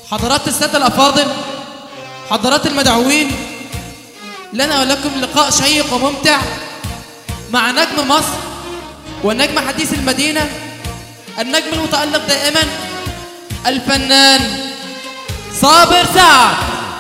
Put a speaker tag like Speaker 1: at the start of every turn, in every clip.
Speaker 1: حضرات السادة الأفاضل حضرات المدعوين لنا ولكم لقاء شيق وممتع مع نجم مصر ونجم حديث المدينة النجم المتألق دائما الفنان صابر سعد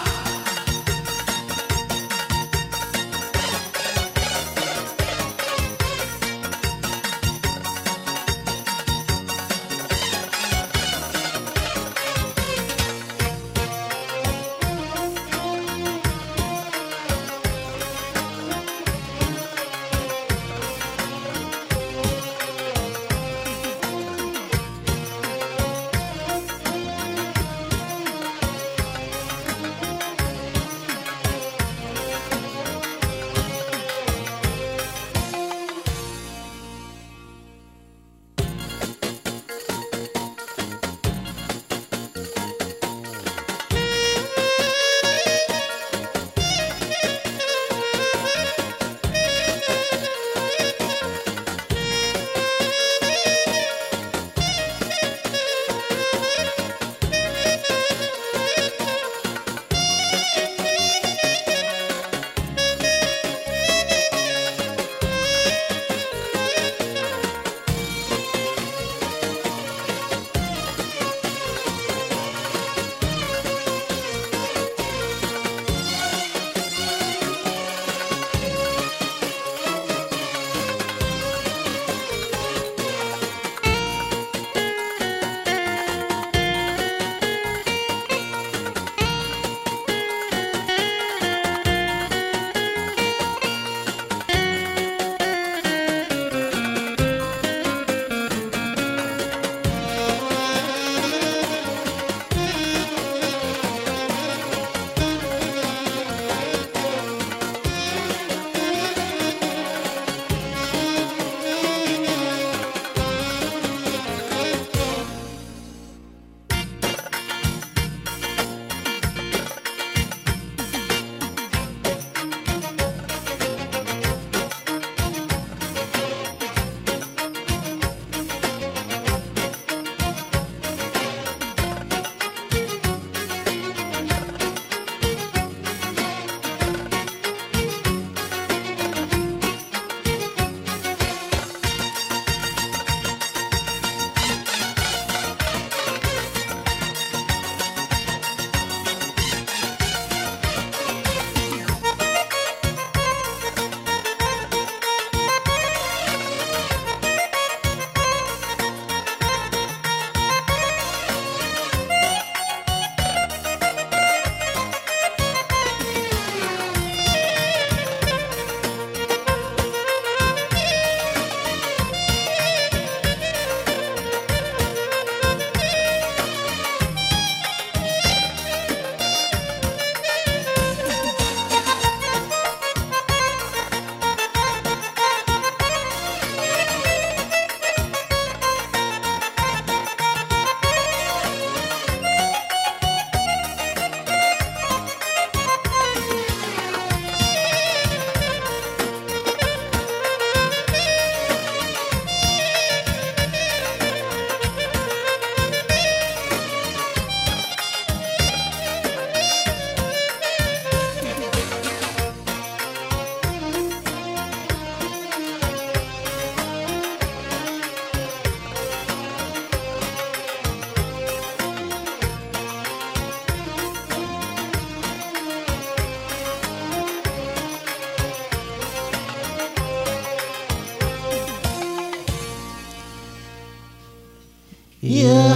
Speaker 2: يا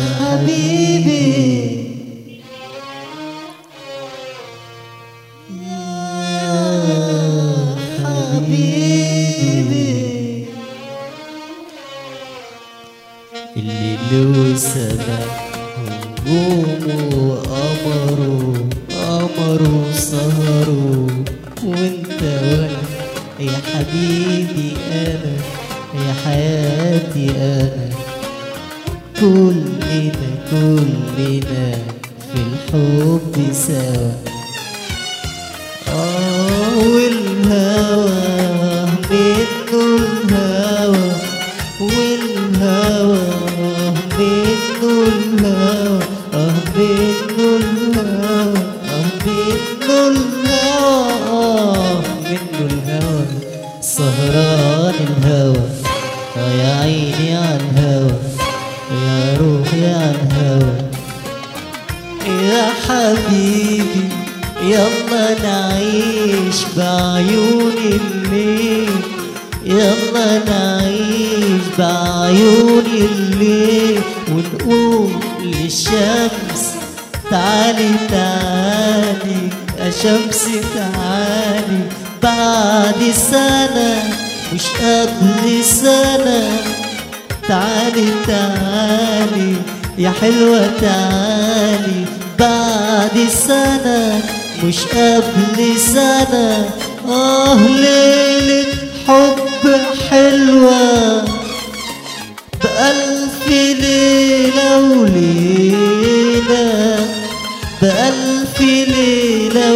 Speaker 2: حبيبي يا حبيبي اللي له سماء ونجومه وقمره قمره وسهره وانت وانا يا حبيبي انا يا حياتي انا كلنا كلنا في الحب سوا آه والهوى منه الهوى والهوى منه الهوى آه منه بعيون الليل يلا نعيش بعيون الليل ونقول للشمس تعالي تعالي يا شمس تعالي بعد سنة مش قبل سنة تعالي تعالي يا حلوة تعالي بعد سنة مش قبل سنة آه ليلة حب حلوة بألف ليلة وليلة بألف ليلة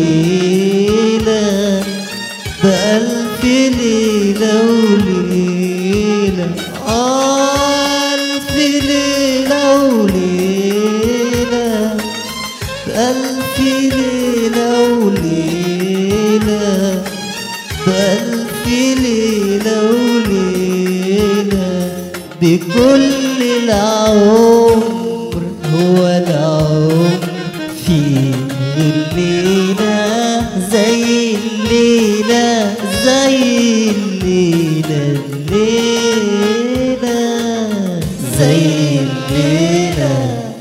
Speaker 2: وليلة بألف ليلة وليلة آه ألف ليلة وليلة بألف ليلة وليلة بألف ليلة وليلة بكل العمر هو العمر في الليلة زي الليلة زي الليلة الليلة زي الليلة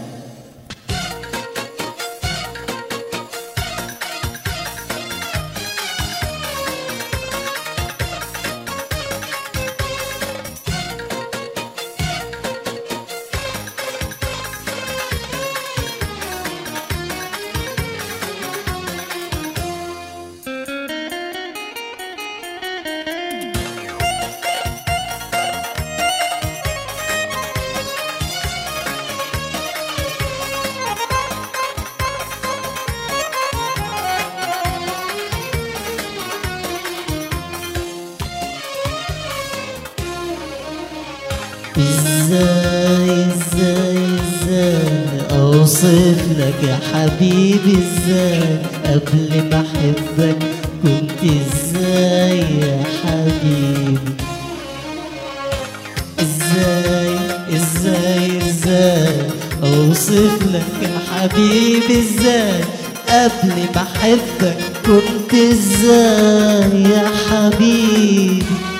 Speaker 2: ازاي ازاي ازاي اوصف لك يا حبيبي ازاي قبل ما احبك كنت ازاي يا حبيبي ازاي ازاي ازاي اوصف لك يا حبيبي ازاي قبل ما احبك كنت ازاي يا حبيبي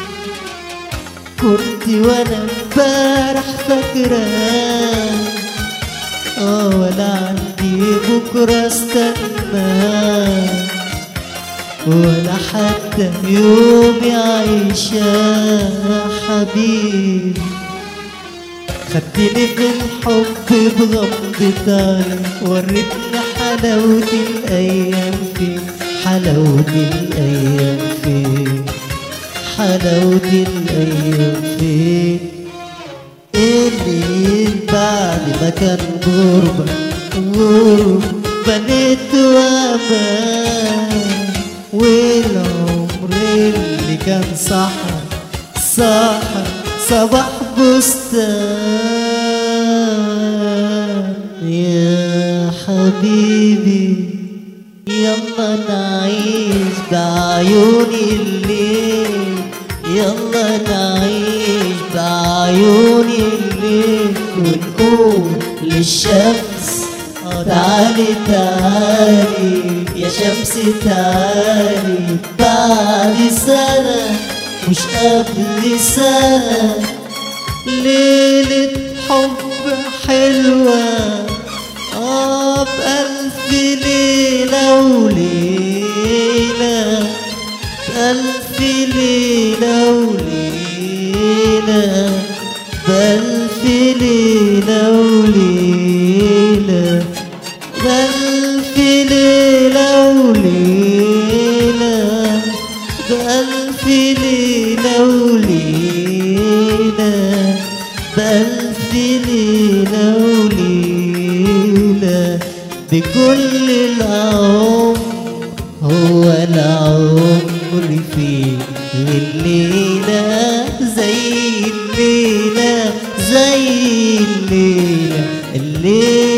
Speaker 2: كنت وانا امبارح فاكراه اه ولا عندي بكره استناه ولا حتى يومي عايشاه يا حبيبي خدتني في الحب بغمضة عين وريتني حلاوة الأيام فين حلاوة الأيام فين حلاوة الأيام فين اللي بعد ما كان غربة غربة بنيت وأمان والعمر اللي كان صحر صحر صباح بستان يا حبيبي يلا نعيش بعيون الليل يلا نعيش بعيون الليل ونقول للشمس تعالي تعالي يا شمس تعالي بعد سنة مش قبل سنة ليلة حب حلوة آه بألف ليلة وليلة بألف ليلة وليلة بألف ليلة وليلة بألف ليلة وليلة بألف ليلة وليلة بألف ليلة وليلة بكل العمر هو العمر في الليلة زي الليلة زي الليلة الليلة